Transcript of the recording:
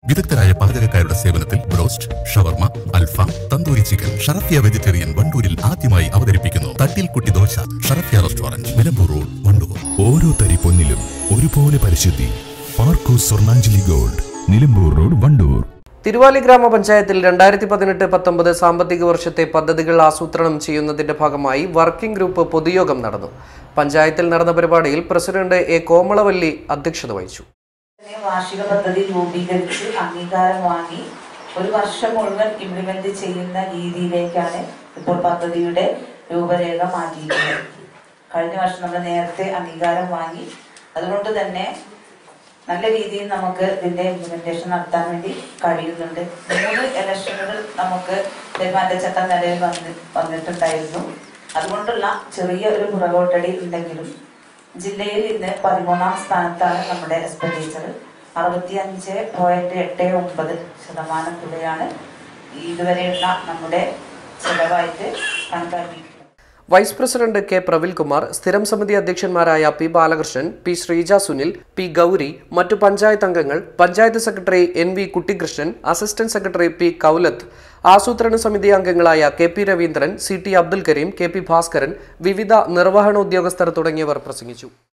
വിദഗ്ധരായ പാചകക്കാരുടെ സേവനത്തിൽ ബ്രോസ്റ്റ് ഷവർമ അൽഫാം തന്തൂരി ചിക്കൻ ഷറഫിയ വെജിറ്റേറിയൻ വണ്ടൂരിൽ ആദ്യമായി അവതരിപ്പിക്കുന്നു തട്ടിൽ കുട്ടി ദോശ ഷറഫിയ റെസ്റ്റോറന്റ് നിലമ്പൂർ റോഡ് വണ്ടൂർ ഓരോ തരി പൊന്നിലും ഒരുപോലെ പരിശുദ്ധി പാർക്കൂസ് സ്വർണാഞ്ജലി ഗോൾഡ് നിലമ്പൂർ റോഡ് വണ്ടൂർ തിരുവാലി ഗ്രാമപഞ്ചായത്തിൽ രണ്ടായിരത്തി പതിനെട്ട് പത്തൊമ്പത് സാമ്പത്തിക വർഷത്തെ പദ്ധതികൾ ആസൂത്രണം ചെയ്യുന്നതിന്റെ ഭാഗമായി വർക്കിംഗ് ഗ്രൂപ്പ് പൊതുയോഗം നടന്നു പഞ്ചായത്തിൽ നടന്ന പരിപാടിയിൽ പ്രസിഡന്റ് എ കോമളവല്ലി അധ്യക്ഷത വഹിച്ചു തന്നെ വാർഷിക പദ്ധതി രൂപീകരിച്ച് അംഗീകാരം വാങ്ങി ഒരു വർഷം മുഴുവൻ ഇംപ്ലിമെന്റ് ചെയ്യുന്ന രീതിയിലേക്കാണ് ഇപ്പോൾ പദ്ധതിയുടെ രൂപരേഖ മാറ്റിയിരിക്കുന്നത് കഴിഞ്ഞ വർഷം നമ്മൾ നേരത്തെ അംഗീകാരം വാങ്ങി അതുകൊണ്ട് തന്നെ നല്ല രീതിയിൽ നമുക്ക് ഇതിന്റെ ഇംപ്ലിമെന്റേഷൻ നടത്താൻ വേണ്ടി കഴിയുന്നുണ്ട് മൂന്ന് ഇലക്ഷനുകൾ നമുക്ക് പെരുമാറ്റച്ചട്ടം നിലയിൽ വന്ന് വന്നിട്ടുണ്ടായിരുന്നു അതുകൊണ്ടുള്ള ചെറിയ ഒരു പുറകോട്ടടി ഉണ്ടെങ്കിലും ജില്ലയിൽ ഇന്ന് പതിമൂന്നാം സ്ഥാനത്താണ് നമ്മുടെ എക്സ്പെൻഡിച്ചർ അറുപത്തി അഞ്ച് പോയിന്റ് എട്ട് ഒമ്പത് ശതമാനം തുകയാണ് ഇതുവരെയുള്ള നമ്മുടെ ചെലവായിട്ട് കണക്കാക്കിയിരിക്കുന്നത് വൈസ് പ്രസിഡന്റ് കെ പ്രവിൽകുമാർ സ്ഥിരം സമിതി അധ്യക്ഷന്മാരായ P Balakrishnan P Sreeja Sunil P Gauri മറ്റു പഞ്ചായത്ത് അംഗങ്ങൾ panchayat secretary N V Kuttikrishnan assistant secretary P Koulath ആസൂത്രണ സമിതി അംഗങ്ങളായ K P Raveendran C T Abdul Kareem K P Bhaskaran വിവിധ നിർവഹണ ഉദ്യോഗസ്ഥർ തുടങ്ങിയവർ പ്രസംഗിച്ചു